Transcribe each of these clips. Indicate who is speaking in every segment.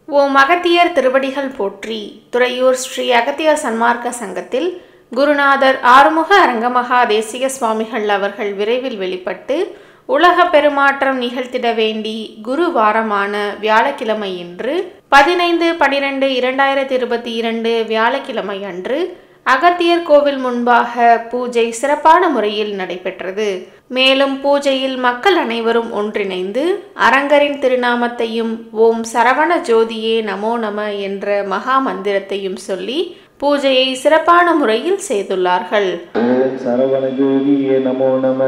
Speaker 1: ஓம் அகத்தியர் திருவடிகள் போற்றி துறையூர் ஸ்ரீ அகத்தியர் சன்மார்க்க சங்கத்தில் குருநாதர் ஆறுமுக அரங்கமகா தேசிக சுவாமிகள் அவர்கள் விரைவில் வெளிப்பட்டு உலக பெருமாற்றம் நிகழ்த்திட வேண்டி குரு வாரமான வியாழக்கிழமை இன்று பதினைந்து பனிரெண்டு இரண்டாயிரத்தி இருபத்தி இரண்டு வியாழக்கிழமை அன்று அகத்தியர் கோவில் முன்பாக பூஜை சிறப்பான முறையில் நடைபெற்றது மேலும் பூஜையில் மக்கள் அனைவரும் ஒன்றிணைந்து அரங்கரின் திருநாமத்தையும் ஓம் சரவண ஜோதியே நமோ நம என்ற மகா மந்திரத்தையும் சொல்லி பூஜையை சிறப்பான முறையில் செய்துள்ளார்கள்
Speaker 2: ஓம் சரவண ஜோதியே நமோ நம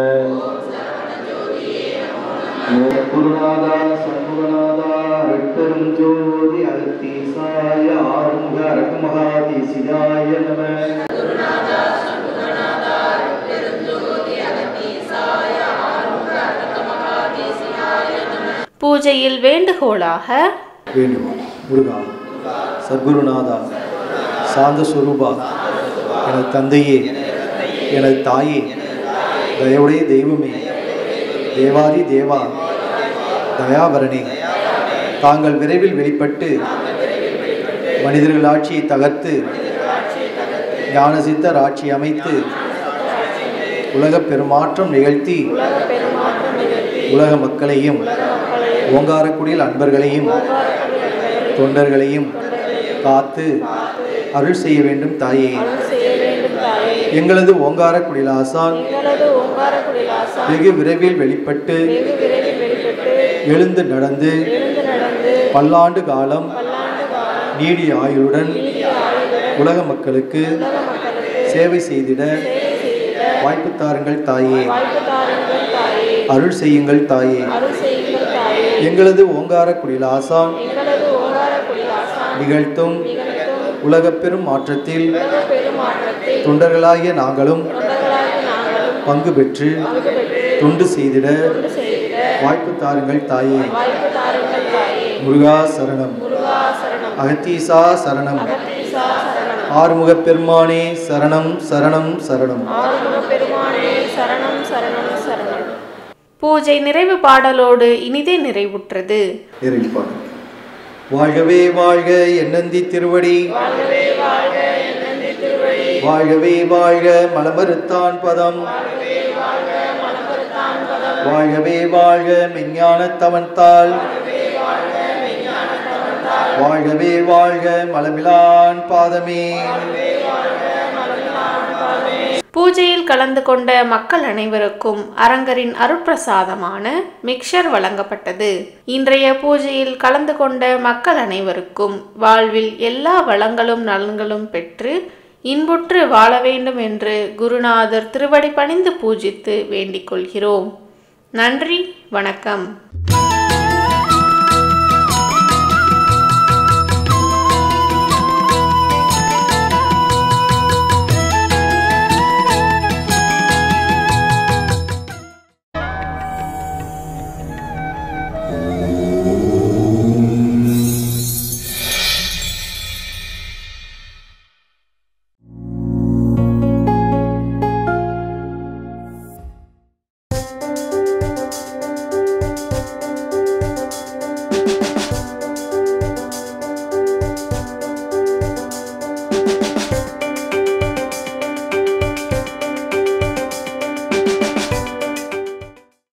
Speaker 2: ஓம் குருநாதா சண்முகநாதா அருட்பெரும் ஜோதி அகத்தீசாய ஆறுமுக அரகமகாதீசிகாய நம
Speaker 1: பூஜையில் வேண்டுகோளாக
Speaker 2: வேண்டுகோள் முருகா சத்குருநாதா சாந்த சுரூபா எனது தந்தையே எனது தாயே தயவுடைய தெய்வமே தேவாதி தேவா தயாபரணே தாங்கள் விரைவில் வெளிப்பட்டு மனிதர்கள் ஆட்சியை தகர்த்து ஞானசித்தர் ஆட்சி அமைத்து உலகப் பெருமாற்றம் நிகழ்த்தி உலக மக்களையும் ஓங்காரக்குடியில் அன்பர்களையும் தொண்டர்களையும் காத்து அருள் செய்ய வேண்டும் தாயே எங்களது ஓங்காரக்குடியில் ஆசான் வெகு விரைவில் வெளிப்பட்டு எழுந்து நடந்து பல்லாண்டு காலம் நீடிய ஆயுளுடன் உலக மக்களுக்கு சேவை செய்திட வாய்ப்பு தாருங்கள் தாயே அருள் செய்யுங்கள் தாயே எங்களது ஓங்காரக்குடியில் ஆசான் நிகழ்த்தும் உலகப் பெரும் மாற்றத்தில் தொண்டர்களாகிய நாங்களும் பங்கு பெற்று தொண்டு செய்திட வாய்ப்பு தாருங்கள் தாயே முருகா சரணம் அகத்தீசா சரணம் ஆறுமுகப் பெருமானே சரணம் சரணம் சரணம்
Speaker 1: பூஜை நிறைவு பாடலோடு இனிதே நிறைவுற்றது
Speaker 2: நிறைப்பாடு வாழ்கவே வாழ்க என்னந்தி திருவடி வாழ்கவே வாழ்க மலமறுத்தான் பதம் வாழ்கவே வாழ்க மெஞ்ஞானத்தவன்தாள் வாழ்கவே வாழ்க மலமிலான் பாதமே
Speaker 1: பூஜையில் கலந்து கொண்ட மக்கள் அனைவருக்கும் அரங்கரின் அருட்பிரசாதமான மிக்சர் வழங்கப்பட்டது இன்றைய பூஜையில் கலந்து கொண்ட மக்கள் அனைவருக்கும் வாழ்வில் எல்லா வளங்களும் நலன்களும் பெற்று இன்புற்று வாழ வேண்டும் என்று குருநாதர் திருவடி பணிந்து பூஜித்து வேண்டிக் கொள்கிறோம் நன்றி வணக்கம்